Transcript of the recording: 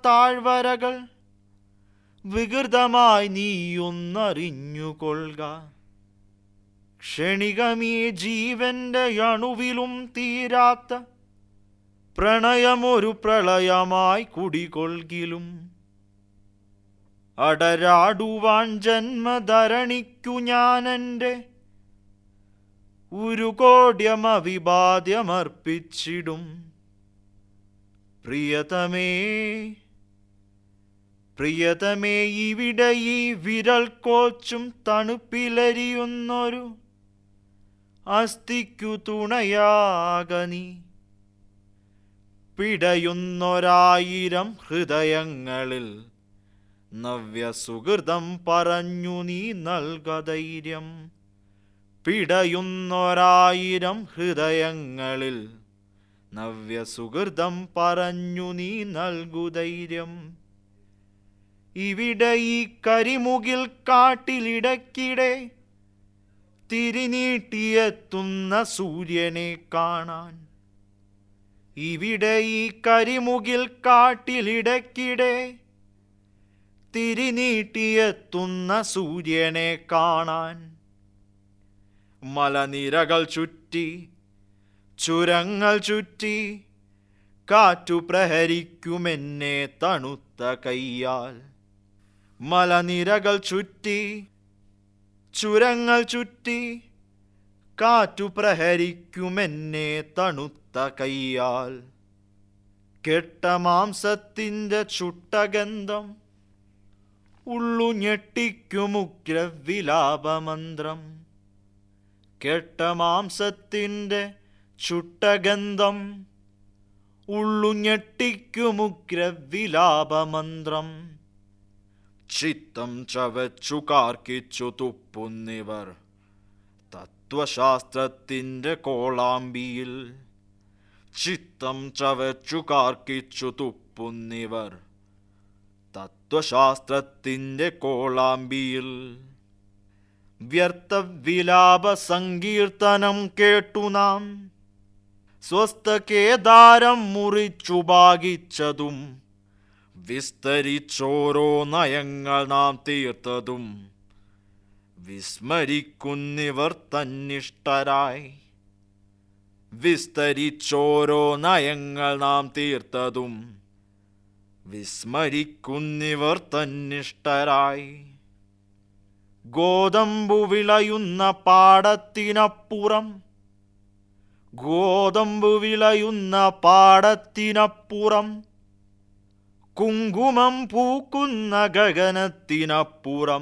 താഴ്വരകൾ വികൃതമായി നീയൊന്നറിഞ്ഞുകൊള്ളുക ക്ഷണികമീ ജീവന്റെ അണുവിലും തീരാത്ത പ്രണയമൊരു പ്രളയമായി കുടികൊള്കിലും അടരാടുവാൻ ജന്മധരണിക്കു ഞാനെൻ്റെ ഒരു കോട്യമവിവാദ്യമർപ്പിച്ചിടും പ്രിയതമേ പ്രിയതമേ ഇവിടെ ഈ വിരൽ കോച്ചും തണുപ്പിലരിയുന്നൊരു അസ്ഥിക്കു തുണയാകനി പിടയുന്നൊരായിരം ഹൃദയങ്ങളിൽ നവ്യസുഹൃതം പറഞ്ഞു നീ നൽക ധൈര്യം പിടയുന്നൊരായിരം ഹൃദയങ്ങളിൽ നവ്യസുഹൃതം പറഞ്ഞു നീ നൽകു ധൈര്യം ഇവിടെ ഈ കരിമുകിൽ കാട്ടിലിടക്കിടെ തിരിനീട്ടിയെത്തുന്ന സൂര്യനെ കാണാൻ ഇവിടെ ഈ കരിമുകിൽ കാട്ടിലിടക്കിടെ തിരിനീട്ടിയെത്തുന്ന സൂര്യനെ കാണാൻ മലനിരകൾ ചുറ്റി ചുരങ്ങൾ ചുറ്റി കാറ്റു പ്രഹരിക്കുമെന്നെ തണുത്ത കയ്യാൽ മലനിരകൾ ചുറ്റി ചുരങ്ങൾ ചുറ്റി കാറ്റു പ്രഹരിക്കുമെന്നെ തണുത്ത കയ്യാൽ കെട്ട മാംസത്തിൻ്റെ ചുട്ടഗന്ധം ഉള്ളു ഞെട്ടിക്കുമുഗ്ര വിലാപമന്ത്രം കെട്ട മാംസത്തിൻ്റെ ചുട്ടഗന്ധം ഉള്ളു ഞെട്ടിക്കുമുഗ്ര വിലാപമന്ത്രം ചിത്തം ചവച്ചു കാർക്കിച്ചു തുപ്പുന്നിവർ തത്വശാസ്ത്രത്തിൻ്റെ കോളാമ്പിയിൽ ചിത്തം ചവച്ചു കാർക്കിച്ചു തുപ്പുന്നിവർ തത്വശാസ്ത്രത്തിൻ്റെ കോളാമ്പിയിൽ വ്യർത്ഥ വിലാപ സങ്കീർത്തനം കേട്ടു നാം സ്വസ്ഥ കേദാരം മുറിച്ചു ഭാഗിച്ചതും വിസ്തരിച്ചോരോ നയങ്ങൾ നാം തീർത്തതും വിസ്മരിക്കുന്നിവർ തന്നിഷ്ടരായി വിസ്തരിച്ചോരോ നയങ്ങൾ നാം തീർത്തതും വിസ്മരിക്കുന്നിവർ തന്നിഷ്ടരായി ഗോതമ്പു വിളയുന്ന പാടത്തിനപ്പുറം ഗോതമ്പു വിളയുന്ന പാടത്തിനപ്പുറം കുങ്കുമം പൂക്കുന്ന ഗഗനത്തിനപ്പുറം